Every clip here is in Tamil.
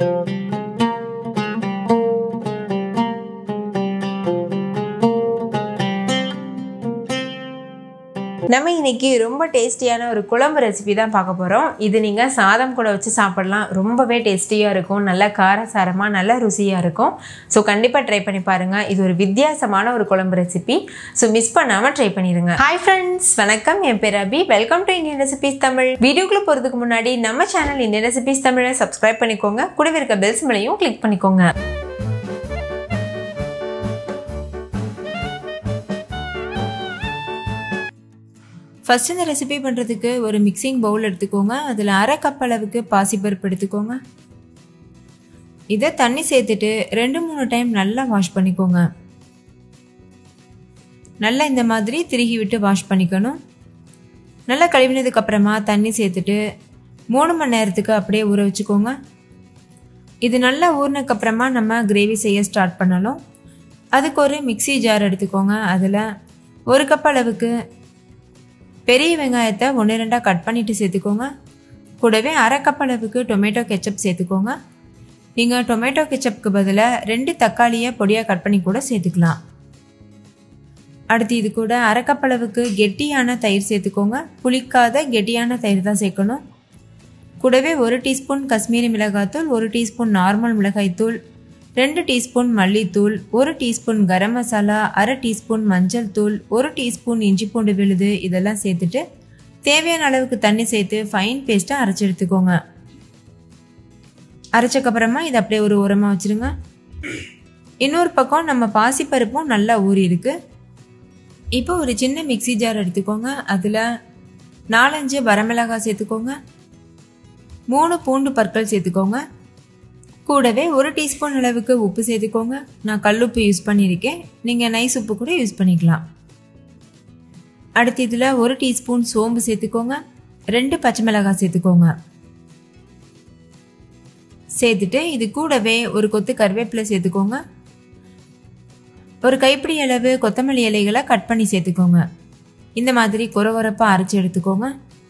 நம்ம இன்னைக்கு ரொம்ப டேஸ்டியான ஒரு குழம்பு ரெசிபி தான் பார்க்க போகிறோம் இது நீங்கள் சாதம் கூட வச்சு சாப்பிடலாம் ரொம்பவே டேஸ்டியாக இருக்கும் நல்ல காரசாரமாக நல்ல ருசியாக இருக்கும் ஸோ கண்டிப்பாக ட்ரை பண்ணி பாருங்கள் இது ஒரு வித்தியாசமான ஒரு குழம்பு ரெசிபி ஸோ மிஸ் பண்ணாமல் ட்ரை பண்ணிடுங்க ஹாய் ஃப்ரெண்ட்ஸ் வணக்கம் என் பேர் Abi welcome to Indian recipes Tamil வீடியோக்குள்ளே போகிறதுக்கு முன்னாடி நம்ம சேனல் இந்தியன் ரெசிபிஸ் தமிழை சப்ஸ்கிரைப் பண்ணிக்கோங்க கூடவே இருக்க பெல்ஸ் மேலையும் கிளிக் பண்ணிக்கோங்க ஃபஸ்ட் இந்த ரெசிபி பண்ணுறதுக்கு ஒரு மிக்சிங் பவுல் எடுத்துக்கோங்க அதில் அரை கப் அளவுக்கு பாசிப்பருப்பு எடுத்துக்கோங்க இதை தண்ணி சேர்த்துட்டு ரெண்டு மூணு டைம் நல்லா வாஷ் பண்ணிக்கோங்க நல்லா இந்த மாதிரி திருகி விட்டு வாஷ் பண்ணிக்கணும் நல்லா கழுவினதுக்கு அப்புறமா தண்ணி சேர்த்துட்டு மூணு மணி நேரத்துக்கு அப்படியே ஊற வச்சுக்கோங்க இது நல்லா ஊறினதுக்கப்புறமா நம்ம கிரேவி செய்ய ஸ்டார்ட் பண்ணலாம் அதுக்கு ஒரு மிக்சி ஜார் எடுத்துக்கோங்க அதில் ஒரு கப் அளவுக்கு பெரிய வெங்காயத்தை ஒன்று ரெண்டாக கட் பண்ணிவிட்டு சேர்த்துக்கோங்க கூடவே அரை கப் அளவுக்கு டொமேட்டோ கெச்சப் சேர்த்துக்கோங்க நீங்கள் டொமேட்டோ கெச்சப்புக்கு பதிலாக ரெண்டு தக்காளியை பொடியாக கட் பண்ணி கூட சேர்த்துக்கலாம் அடுத்து இது கூட அரை கப் அளவுக்கு கெட்டியான தயிர் சேர்த்துக்கோங்க புளிக்காத கெட்டியான தயிர் தான் சேர்க்கணும் கூடவே ஒரு டீஸ்பூன் காஷ்மீரி மிளகாய்த்தூள் ஒரு டீஸ்பூன் நார்மல் மிளகாய்த்தூள் ரெண்டு டீஸ்பூன் மல்லித்தூள் ஒரு டீஸ்பூன் கரம் மசாலா அரை டீஸ்பூன் மஞ்சள் தூள் ஒரு டீஸ்பூன் இஞ்சி பூண்டு விழுது இதெல்லாம் சேர்த்துட்டு தேவையான அளவுக்கு தண்ணி சேர்த்து ஃபைன் பேஸ்ட்டாக அரைச்சி எடுத்துக்கோங்க அரைச்சக்கப்புறமா இதை அப்படியே ஒரு உரமாக வச்சுருங்க இன்னொரு பக்கம் நம்ம பாசிப்பருப்பும் நல்லா ஊறி இருக்கு இப்போ ஒரு சின்ன மிக்சி ஜார் எடுத்துக்கோங்க அதில் நாலஞ்சு வரமிளகாய் சேர்த்துக்கோங்க மூணு பூண்டு பற்கள் சேர்த்துக்கோங்க கூடவே ஒரு டீஸ்பூன் அளவுக்கு உப்பு சேர்த்துக்கோங்க நான் கல்லுப்பு யூஸ் பண்ணியிருக்கேன் நீங்கள் நைஸ் உப்பு கூட யூஸ் பண்ணிக்கலாம் அடுத்து இதில் ஒரு டீஸ்பூன் சோம்பு சேர்த்துக்கோங்க ரெண்டு பச்சை மிளகாய் சேர்த்துக்கோங்க சேர்த்துட்டு இது கூடவே ஒரு கொத்து கருவேப்பிலை சேர்த்துக்கோங்க ஒரு கைப்பிடி அளவு கொத்தமல்லி இலைகளை கட் பண்ணி சேர்த்துக்கோங்க இந்த மாதிரி குறகுறப்பாக அரைச்சி எடுத்துக்கோங்க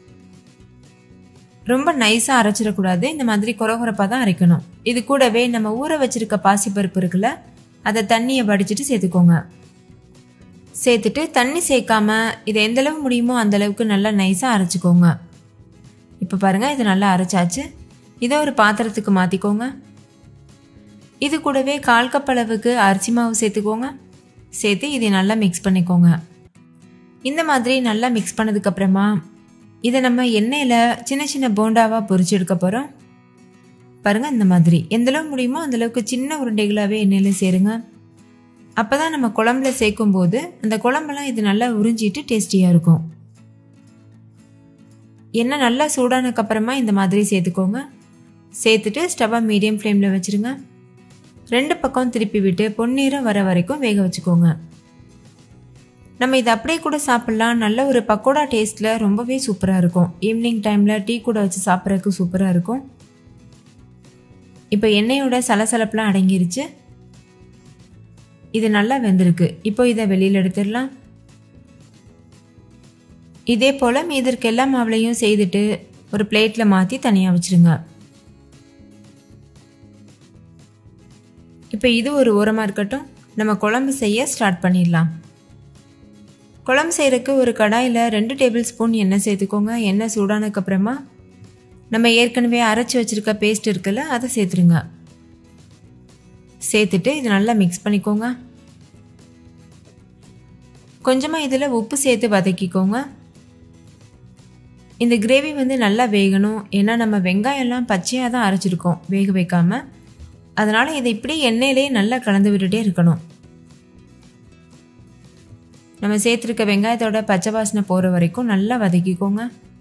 ரொம்ப நைஸாக அரைச்சிடக்கூடாது இந்த மாதிரி குறகுறப்பாக தான் அரைக்கணும் இது கூடவே நம்ம ஊற வச்சிருக்க பாசிப்பருப்பு இருக்குல்ல அதை தண்ணியை வடிச்சிட்டு சேர்த்துக்கோங்க சேர்த்துட்டு தண்ணி சேர்க்காம இதை எந்த அளவு முடியுமோ அந்த அளவுக்கு நல்லா நைஸாக அரைச்சிக்கோங்க இப்போ பாருங்கள் இதை நல்லா அரைச்சாச்சு இதை ஒரு பாத்திரத்துக்கு மாற்றிக்கோங்க இது கூடவே கால் கப் அளவுக்கு அரிசி மாவு சேர்த்துக்கோங்க சேர்த்து இதை நல்லா மிக்ஸ் பண்ணிக்கோங்க இந்த மாதிரி நல்லா மிக்ஸ் பண்ணதுக்கப்புறமா இதை நம்ம எண்ணெயில் சின்ன சின்ன போண்டாவாக பொரிச்சு எடுக்க போகிறோம் பாருங்கள் இந்த மாதிரி எந்தளவு முடியுமோ அந்தளவுக்கு சின்ன உருண்டைகளாகவே எண்ணெயில் சேருங்க அப்போ தான் நம்ம குழம்புல சேர்க்கும் போது அந்த குழம்பெல்லாம் இது நல்லா உறிஞ்சிட்டு டேஸ்டியாக இருக்கும் எண்ணெய் நல்லா சூடானதுக்கப்புறமா இந்த மாதிரி சேர்த்துக்கோங்க சேர்த்துட்டு ஸ்டவ்வை மீடியம் ஃப்ளேமில் வச்சுருங்க ரெண்டு பக்கம் திருப்பி விட்டு பொன்னீரம் வர வரைக்கும் வேக வச்சுக்கோங்க நம்ம இதை அப்படியே கூட சாப்பிட்லாம் நல்ல ஒரு பக்கோடா டேஸ்ட்டில் ரொம்பவே சூப்பராக இருக்கும் ஈவினிங் டைமில் டீ கூட வச்சு சாப்பிட்றதுக்கு சூப்பராக இருக்கும் இப்போ எண்ணெயோட சலசலப்புலாம் அடங்கிருச்சு இது நல்லா வெந்திருக்கு இப்போ இதை வெளியில் எடுத்துடலாம் இதே போல் மீதற்கு எல்லா மாவுலையும் செய்துட்டு ஒரு பிளேட்டில் மாற்றி தனியாக வச்சுருங்க இப்போ இது ஒரு ஓரமாக இருக்கட்டும் நம்ம குழம்பு செய்ய ஸ்டார்ட் பண்ணிடலாம் குழம்பு செய்கிறதுக்கு ஒரு கடாயில் ரெண்டு டேபிள் ஸ்பூன் எண்ணெய் சேர்த்துக்கோங்க எண்ணெய் சூடானதுக்கப்புறமா நம்ம ஏற்கனவே அரைச்சி வச்சுருக்க பேஸ்ட் இருக்குல்ல அதை சேர்த்துருங்க சேர்த்துட்டு இது நல்லா மிக்ஸ் பண்ணிக்கோங்க கொஞ்சமாக இதில் உப்பு சேர்த்து வதக்கிக்கோங்க இந்த கிரேவி வந்து நல்லா வேகணும் ஏன்னா நம்ம வெங்காயம்லாம் பச்சையாக தான் அரைச்சிருக்கோம் வேக வைக்காமல் அதனால் இதை இப்படி எண்ணெயிலே நல்லா கலந்து விட்டுட்டே இருக்கணும் நம்ம சேர்த்துருக்க வெங்காயத்தோட பச்சை வாசனை போகிற வரைக்கும் நல்லா வதக்கிக்கோங்க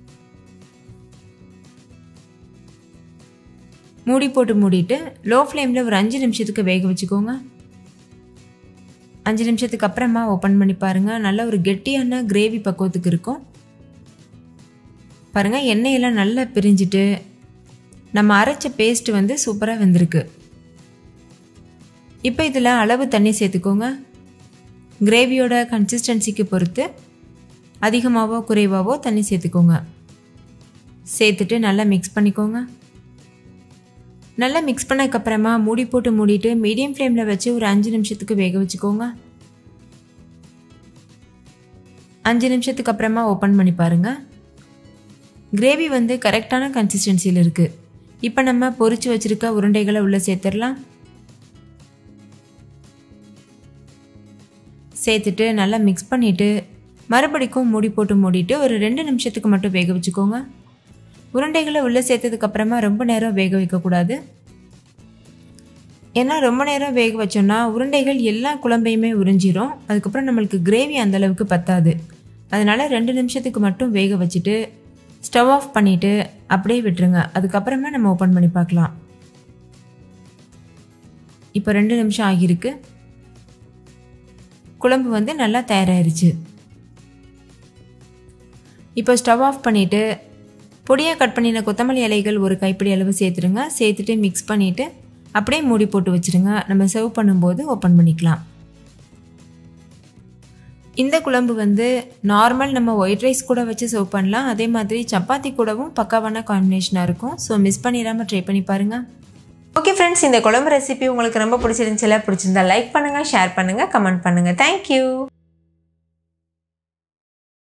மூடி போட்டு மூடிட்டு லோ ஃப்ளேமில் ஒரு அஞ்சு நிமிஷத்துக்கு வேக வச்சுக்கோங்க அஞ்சு நிமிஷத்துக்கு அப்புறமா ஓப்பன் பண்ணி பாருங்கள் நல்ல ஒரு கெட்டியான கிரேவி பக்குவத்துக்கு இருக்கும் பாருங்கள் எண்ணெயெல்லாம் நல்லா பிரிஞ்சுட்டு நம்ம அரைச்ச பேஸ்ட் வந்து சூப்பராக வெந்திருக்கு இப்போ இதில் அளவு தண்ணி சேர்த்துக்கோங்க கிரேவியோட கன்சிஸ்டன்சிக்கு பொறுத்து அதிகமாகவோ குறைவாகவோ தண்ணி சேர்த்துக்கோங்க சேர்த்துட்டு நல்லா மிக்ஸ் பண்ணிக்கோங்க நல்லா மிக்ஸ் பண்ணதுக்கப்புறமா மூடி போட்டு மூடிட்டு மீடியம் ஃப்ளேமில் வச்சு ஒரு அஞ்சு நிமிஷத்துக்கு வேக வச்சுக்கோங்க அஞ்சு நிமிஷத்துக்கு அப்புறமா ஓப்பன் பண்ணி பாருங்கள் கிரேவி வந்து கரெக்டான கன்சிஸ்டன்சியில் இருக்குது இப்போ நம்ம பொரிச்சு வச்சுருக்க உருண்டைகளை உள்ளே சேர்த்துடலாம் சேர்த்துட்டு நல்லா மிக்ஸ் பண்ணிவிட்டு மறுபடிக்கும் மூடி போட்டு மூடிட்டு ஒரு ரெண்டு நிமிஷத்துக்கு மட்டும் வேக வச்சுக்கோங்க உருண்டைகளை உள்ளே சேர்த்ததுக்கப்புறமா ரொம்ப நேரம் வேக வைக்கக்கூடாது ஏன்னா ரொம்ப நேரம் வேக வச்சோன்னா உருண்டைகள் எல்லா குழம்பையுமே உறிஞ்சிரும் அதுக்கப்புறம் நம்மளுக்கு கிரேவி அந்தளவுக்கு பத்தாது அதனால் ரெண்டு நிமிஷத்துக்கு மட்டும் வேக வச்சுட்டு ஸ்டவ் ஆஃப் பண்ணிவிட்டு அப்படியே விட்டுருங்க அதுக்கப்புறமா நம்ம ஓப்பன் பண்ணி பார்க்கலாம் இப்போ ரெண்டு நிமிஷம் ஆகியிருக்கு குழம்பு வந்து நல்லா தயாராகிருச்சு இப்போ ஸ்டவ் ஆஃப் பண்ணிவிட்டு பொடியாக கட் பண்ணின கொத்தமல்லி இலைகள் ஒரு கைப்பிடி அளவு சேர்த்துருங்க சேர்த்துட்டு மிக்ஸ் பண்ணிவிட்டு அப்படியே மூடி போட்டு வச்சுருங்க நம்ம சர்வ் பண்ணும்போது ஓப்பன் பண்ணிக்கலாம் இந்த குழம்பு வந்து நார்மல் நம்ம ஒயிட் ரைஸ் கூட வச்சு சர்வ் பண்ணலாம் அதே மாதிரி சப்பாத்தி கூடவும் பக்காவான காம்பினேஷனாக இருக்கும் ஸோ மிஸ் பண்ணிடாமல் ட்ரை பண்ணி பாருங்கள் ஓகே ஃப்ரெண்ட்ஸ் இந்த குழம்பு ரெசிபி உங்களுக்கு ரொம்ப பிடிச்சிருந்துச்சுல பிடிச்சிருந்தா லைக் பண்ணுங்கள் ஷேர் பண்ணுங்கள் கமெண்ட் பண்ணுங்கள் தேங்க்யூ